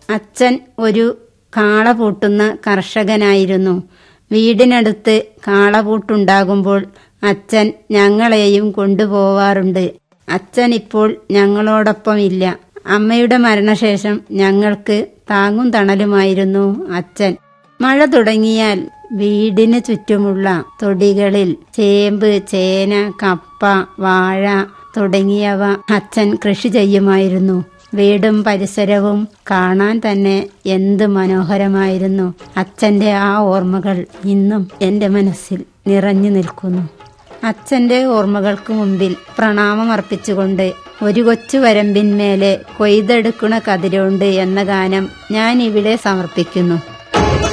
അച്ഛൻ ഒരു കാള പൂട്ടുന്ന കർഷകനായിരുന്നു വീടിനടുത്ത് കാളപൂട്ടുണ്ടാകുമ്പോൾ അച്ഛൻ ഞങ്ങളെയും കൊണ്ടുപോവാറുണ്ട് അച്ഛൻ ഇപ്പോൾ ഞങ്ങളോടൊപ്പം ഇല്ല അമ്മയുടെ മരണശേഷം ഞങ്ങൾക്ക് താങ്ങും തണലുമായിരുന്നു അച്ഛൻ മഴ തുടങ്ങിയാൽ വീടിന് ചുറ്റുമുള്ള തൊടികളിൽ ചേമ്പ് ചേന കപ്പ വാഴ തുടങ്ങിയവ അച്ഛൻ കൃഷി ചെയ്യുമായിരുന്നു വീടും പരിസരവും കാണാൻ തന്നെ എന്ത് മനോഹരമായിരുന്നു അച്ഛന്റെ ആ ഓർമ്മകൾ ഇന്നും എന്റെ മനസ്സിൽ നിറഞ്ഞു നിൽക്കുന്നു അച്ഛന്റെ ഓർമ്മകൾക്ക് മുമ്പിൽ പ്രണാമം അർപ്പിച്ചുകൊണ്ട് ഒരു കൊച്ചു വരമ്പിന്മേലെ കൊയ്തെടുക്കണ കതിരോണ്ട് എന്ന ഗാനം ഞാൻ ഇവിടെ സമർപ്പിക്കുന്നു